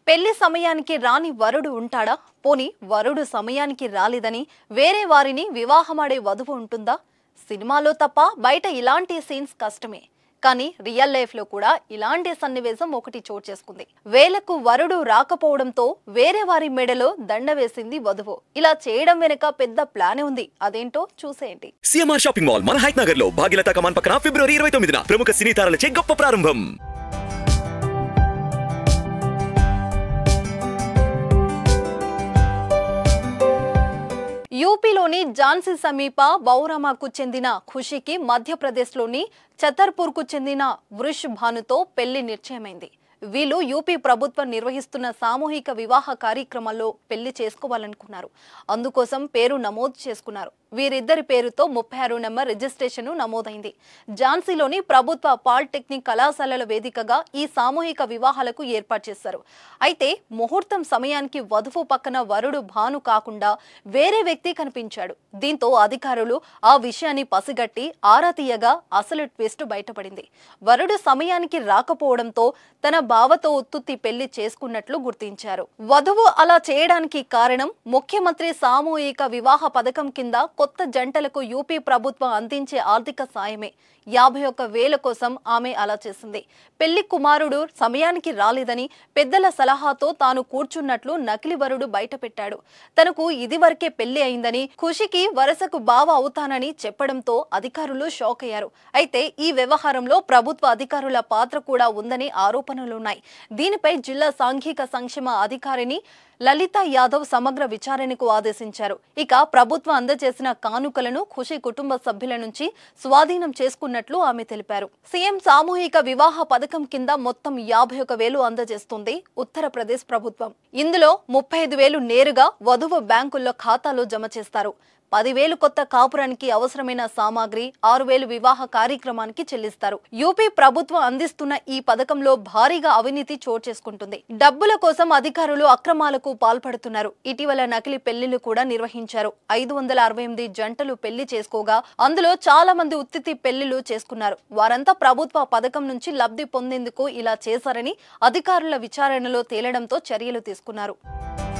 పెళ్లి సమయానికి రాని వరుడు ఉంటాడా పోని వరుడు సమయానికి రాలేదని వేరే వారిని వివాహమాడే వధువు ఉంటుందా సినిమాలో తప్ప బయట ఇలాంటి సీన్స్ కష్టమే కానీ రియల్ లైఫ్ లో కూడా ఇలాంటి సన్నివేశం ఒకటి చోటు చేసుకుంది వేలకు వరుడు రాకపోవడంతో వేరే వారి మెడలో దండ వేసింది వధువు ఇలా చేయడం వెనుక పెద్ద ప్లానే ఉంది అదేంటో చూసేయండి సిఎంఆర్ షాపింగ్ మాల్ మన హైట్ నగర్ లో భాగ్యలత కమాన్ పక్కన ఫిబ్రవరి ఇరవై తొమ్మిదిన ప్రముఖ సినీ తారలచే గొప్ప ప్రారంభం యూపీలోని ఝాన్సీ సమీప బౌరామాకు చెందిన ఖుషికి మధ్యప్రదేశ్లోని ఛతర్పూర్కు చెందిన వృష్ భానుతో పెళ్లి నిశ్చయమైంది వీళ్ళు యూపీ ప్రభుత్వం నిర్వహిస్తున్న సామూహిక వివాహ కార్యక్రమాల్లో పెళ్లి చేసుకోవాలనుకున్నారు అందుకోసం పేరు నమోదు చేసుకున్నారు వీరిద్దరి పేరుతో ముప్పై ఆరు నెంబర్ రిజిస్ట్రేషన్ నమోదైంది ఝాన్సీలోని ప్రభుత్వ పాలిటెక్నిక్ కళాశాలల వేదికగా ఈ సామూహిక వివాహాలకు ఏర్పాటు చేశారు అయితే ముహూర్తం సమయానికి వధువు పక్కన వరుడు భాను కాకుండా వేరే వ్యక్తి కనిపించాడు దీంతో అధికారులు ఆ విషయాన్ని పసిగట్టి ఆరా తీయగా అసలు ట్విస్ట్ బయటపడింది వరుడు సమయానికి రాకపోవడంతో తన బావతో ఉత్తుత్తి పెళ్లి చేసుకున్నట్లు గుర్తించారు వధువు అలా చేయడానికి కారణం ముఖ్యమంత్రి సామూహిక వివాహ పథకం కింద కొత్త జంటలకు యూపీ ప్రభుత్వం అందించే ఆర్థిక సాయమే యాభై ఒక్క వేల కోసం ఆమె అలా చేసింది పెళ్లి కుమారుడు సమయానికి రాలేదని పెద్దల సలహాతో తాను కూర్చున్నట్లు నకిలీ వరుడు బయటపెట్టాడు తనకు ఇదివరకే పెళ్లి అయిందని ఖుషికి వరసకు బావ అవుతానని చెప్పడంతో అధికారులు షాక్ అయ్యారు అయితే ఈ వ్యవహారంలో ప్రభుత్వ అధికారుల పాత్ర కూడా ఉందని ఆరోపణలున్నాయి దీనిపై జిల్లా సాంఘిక సంక్షేమ అధికారిని లలిత యాదవ్ సమగ్ర విచారణకు ఆదేశించారు ఇక ప్రభుత్వం అందజేసిన కానుకలను ఖుషి కుటుంబ సభ్యుల నుంచి స్వాధీనం చేసుకున్నట్లు ఆమె తెలిపారు సీఎం సామూహిక వివాహ పథకం కింద మొత్తం యాభై ఒక వేలు అందజేస్తుంది ఉత్తరప్రదేశ్ ప్రభుత్వం ఇందులో ముప్పై ఐదు వేలు నేరుగా వధువు బ్యాంకుల్లో ఖాతాలో జమ చేస్తారు పదివేలు కొత్త కాపురానికి అవసరమైన సామాగ్రి ఆరు వేలు వివాహ కార్యక్రమానికి చెల్లిస్తారు యూపీ ప్రభుత్వం అందిస్తున్న ఈ పథకంలో భారీగా అవినీతి చోటు చేసుకుంటుంది డబ్బుల కోసం అధికారులు అక్రమాలకు పాల్పడుతున్నారు ఇటీవల నకిలీ పెళ్లిళ్లు కూడా నిర్వహించారు ఐదు వందల అరవై ఎనిమిది జంటలు పెళ్లి చేసుకోగా అందులో చాలా మంది ఉత్తితి పెళ్లిళ్లు చేసుకున్నారు వారంతా ప్రభుత్వ పథకం నుంచి లబ్ధి పొందేందుకు ఇలా చేశారని అధికారుల విచారణలో తేలడంతో చర్యలు తీసుకున్నారు